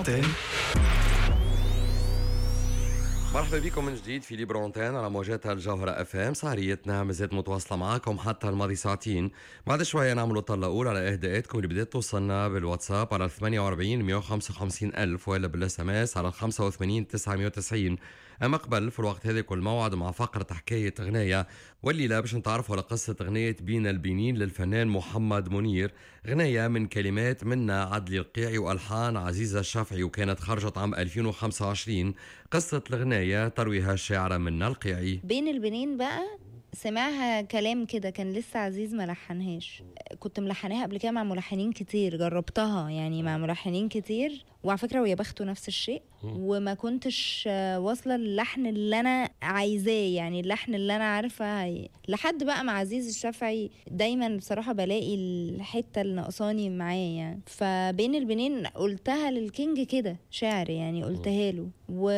Antenne مرحبا بكم من جديد في ليبرونتين على موجات الجوهرة اف ام سهريتنا مازالت متواصلة معاكم حتى الماضي ساعتين بعد شوية نعملوا طلة أولى على إهداءاتكم اللي بدأت توصلنا بالواتساب على 48 155 ألف ولا بالاس ام اس على 85 990 أما قبل في الوقت هذا كل موعد مع فقرة حكاية غناية والليلة باش نتعرفوا على قصة غنية بين البنين للفنان محمد منير غناية من كلمات منا عدلي القيعي وألحان عزيزة الشافعي وكانت خرجت عام 2025 قصة الغناية ترويها الشاعرة منا القيعي بين البنين بقى سمعها كلام كده كان لسه عزيز ما لحنهاش كنت ملحناها قبل كده مع ملحنين كتير جربتها يعني مع ملحنين كتير وعلى فكره ويا بخته نفس الشيء وما كنتش آه، واصله للحن اللي انا عايزاه يعني اللحن اللي انا عارفه هي- لحد بقى مع عزيز الشافعي دايما بصراحه بلاقي الحته اللي ناقصاني معاه يعني فبين البنين قلتها للكينج كده شعر يعني قلتها له و...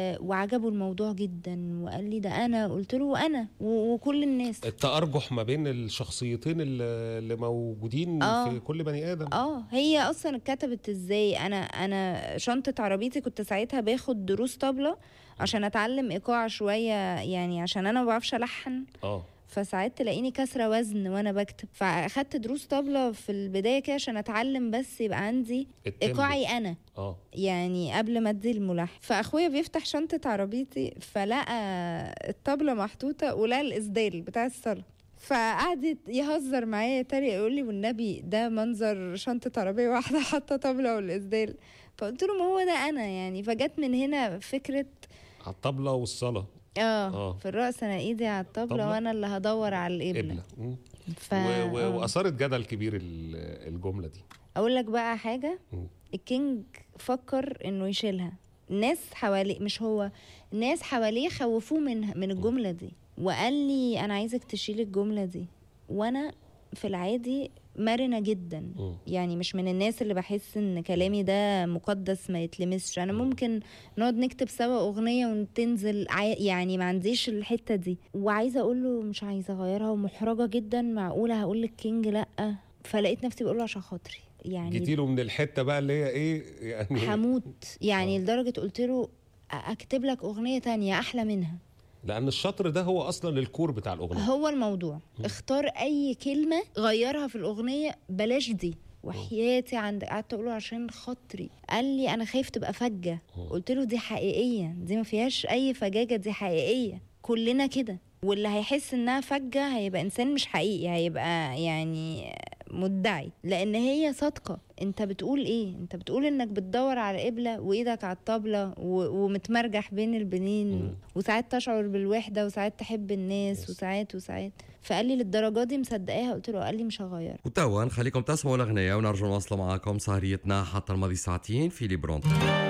وعجبه الموضوع جدا وقال لي ده انا قلت له وانا و... وكل الناس التأرجح ما بين الشخصيتين اللي اللي موجودين آه. في كل بني آدم اه هي اصلا اتكتبت ازاي انا انا شنطه عربيتي كنت ساعتها باخد دروس طبله عشان اتعلم ايقاع شويه يعني عشان انا ما بعرفش الحن اه فساعات تلاقيني كسره وزن وانا بكتب فاخدت دروس طبله في البدايه كده عشان اتعلم بس يبقى عندي التيمبو. ايقاعي انا اه يعني قبل ما ادي الملحن فاخويا بيفتح شنطه عربيتي فلقى الطبله محطوطه ولقى الاسدال بتاع الصلاه فقعد يهزر معايا يتريق يقول لي والنبي ده منظر شنطه عربيه واحده حاطه طبله والاسدال فقلت له ما هو ده انا يعني فجت من هنا فكره على الطبلة والصلاة اه, آه. في الرأس انا ايدي على الطبله طبلة. وانا اللي هدور على القبله قبلة مم. ف... و... آه. و... وأثارت جدل كبير ال- الجملة دي اقول لك بقى حاجه مم. الكينج فكر انه يشيلها الناس حواليه مش هو الناس حواليه خوفوه من من الجمله دي وقال لي انا عايزك تشيل الجمله دي وانا في العادي مرنه جدا مم. يعني مش من الناس اللي بحس ان كلامي ده مقدس ما يتلمسش انا ممكن نقعد نكتب سوا اغنيه وتنزل عا- يعني ما عنديش الحته دي وعايزه اقول له مش عايزه اغيرها ومحرجه جدا معقوله هقول للكينج لا فلقيت نفسي بقول له عشان خاطري يعني جيتي له من الحتة بقى اللي هي إيه يعني هموت يعني آه. لدرجة قلت له اكتب لك اغنية تانية احلى منها لأن الشطر ده هو أصلا الكور بتاع الأغنية هو الموضوع اختار اي كلمة غيرها في الاغنية بلاش دي وحياتي عند قعدت اقول له عشان خاطري قال لي انا خايف تبقى فجة قلت له دي حقيقية دي ما فيهاش اي فجاجة دي حقيقية كلنا كده واللي هيحس انها فجة هيبقى انسان مش حقيقي هيبقى يعني مدعي لان هي صادقة انت بتقول ايه انت بتقول انك بتدور على قبلة وايدك على الطبلة و... ومتمرجح بين البنين وساعات تشعر بالوحدة وساعات تحب الناس يس. وساعات وساعات فقال لي للدرجة دي مصدقاها قلت له قال لي مش هغير وتوا نخليكم تسمعوا الأغنية ونرجع نواصلوا معاكم سهريتنا حتى الماضي ساعتين في ليبرونتين